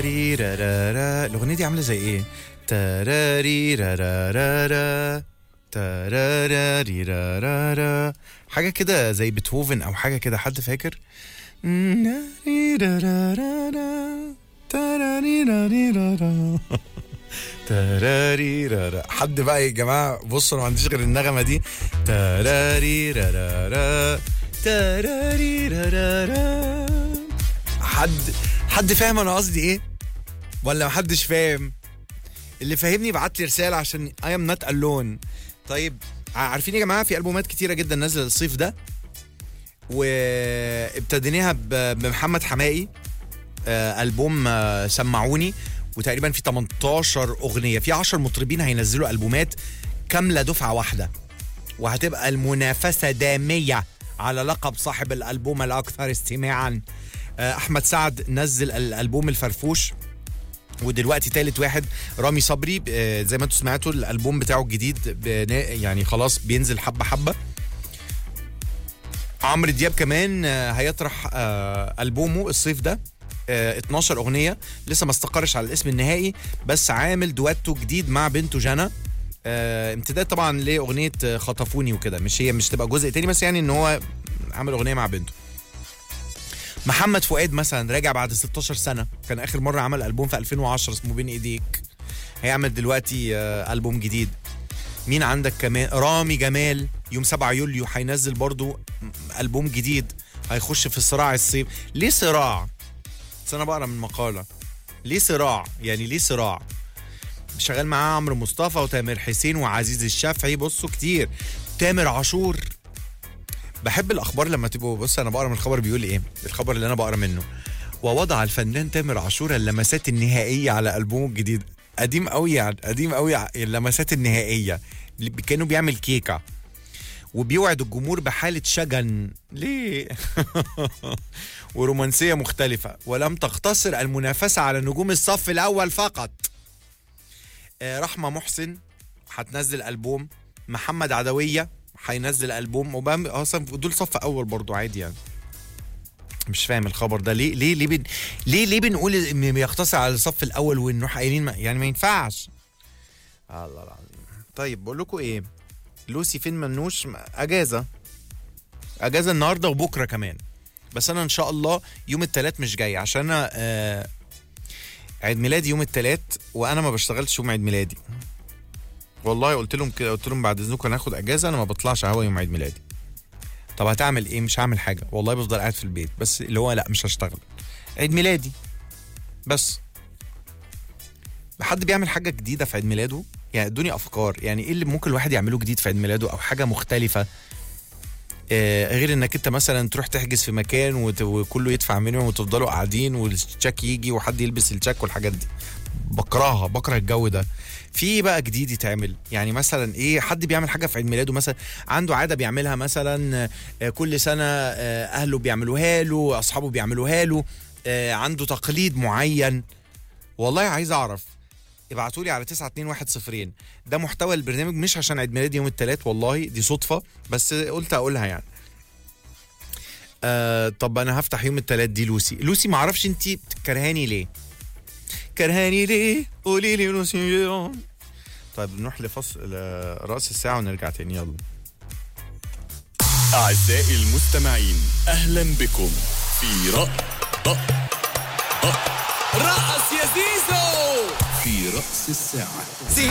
تاراري رارارا الاغنيه دي عامله زي ايه تاراري رارارا تاراري رارارا حاجه كده زي بيتهوفن او حاجه كده حد فاكر ناري رارارا تاراري راري رارا تاراري رارا حد بقى يا جماعه بصوا انا ما عنديش غير النغمه دي تاراري رارارا تاراري رارارا حد حد فاهم انا قصدي ايه ولا محدش فاهم اللي فاهمني يبعت لي رساله عشان اي ام نوت الون طيب ع- عارفين يا جماعه في البومات كتيره جدا نازله الصيف ده وابتديناها ب- بمحمد حمائي آه، البوم آه، سمعوني وتقريبا في 18 اغنيه في 10 مطربين هينزلوا البومات كامله دفعه واحده وهتبقى المنافسه داميه على لقب صاحب الالبوم الاكثر استماعا آه، احمد سعد نزل الالبوم الفرفوش ودلوقتي تالت واحد رامي صبري آه، زي ما انتم سمعتوا الالبوم بتاعه الجديد بنا- يعني خلاص بينزل حبه حبه عمرو دياب كمان آه، هيطرح آه، البومه الصيف ده آه، 12 اغنيه لسه ما استقرش على الاسم النهائي بس عامل دواتو جديد مع بنته جانا آه، امتداد طبعا لاغنيه آه، خطفوني وكده مش هي مش تبقى جزء تاني بس يعني ان هو عامل اغنيه مع بنته محمد فؤاد مثلا راجع بعد 16 سنه كان اخر مره عمل البوم في 2010 اسمه بين ايديك هيعمل دلوقتي آه، البوم جديد مين عندك كمان رامي جمال يوم 7 يوليو هينزل برضو البوم جديد هيخش في صراع الصيف ليه صراع بس انا بقرا من مقاله ليه صراع يعني ليه صراع شغال معاه عمرو مصطفى وتامر حسين وعزيز الشافعي بصوا كتير تامر عاشور بحب الاخبار لما تبقوا بص انا بقرا من الخبر بيقول ايه الخبر اللي انا بقرا منه ووضع الفنان تامر عاشور اللمسات النهائيه على البومه الجديد قديم قوي يعني قديم قوي ع- اللمسات النهائيه اللي بي- كانوا بيعمل كيكه وبيوعد الجمهور بحاله شجن ليه ورومانسيه مختلفه ولم تقتصر المنافسه على نجوم الصف الاول فقط آه، رحمه محسن هتنزل البوم محمد عدويه هينزل البوم وبام اصلا دول صف اول برضو عادي يعني مش فاهم الخبر ده ليه ليه ليه بن ليه ليه بنقول ان بيقتصر على الصف الاول ونروح قايلين ما- يعني ما ينفعش الله العظيم طيب بقول لكم ايه لوسي فين منوش اجازه اجازه النهارده وبكره كمان بس انا ان شاء الله يوم الثلاث مش جاي عشان انا آه عيد ميلادي يوم الثلاث وانا ما بشتغلش يوم عيد ميلادي والله قلت لهم كده قلت لهم بعد اذنكم انا هاخد اجازه انا ما بطلعش هوا يوم عيد ميلادي طب هتعمل ايه مش هعمل حاجه والله بفضل قاعد في البيت بس اللي هو لا مش هشتغل عيد ميلادي بس حد بيعمل حاجه جديده في عيد ميلاده يعني ادوني افكار يعني ايه اللي ممكن الواحد يعمله جديد في عيد ميلاده او حاجه مختلفه آه غير انك انت مثلا تروح تحجز في مكان وت- وكله يدفع منه وتفضلوا قاعدين والتشيك يجي وحد يلبس التشيك والحاجات دي بكرهها بكره الجو ده في بقى جديد يتعمل يعني مثلا ايه حد بيعمل حاجه في عيد ميلاده مثلا عنده عاده بيعملها مثلا آه، كل سنه آه، اهله بيعملوها له اصحابه بيعملوها له آه، عنده تقليد معين والله عايز اعرف ابعتوا لي على 921 ده محتوى البرنامج مش عشان عيد ميلادي يوم الثلاث والله دي صدفه بس قلت اقولها يعني آه طب انا هفتح يوم الثلاث دي لوسي لوسي معرفش انت كرهاني ليه كرهاني ليه قولي لي لوسي طيب نروح لفصل راس الساعه ونرجع تاني يلا أعزائي المستمعين أهلا بكم في رأ رأ رأ رقص يا زيزو في رأس الساعة زيزو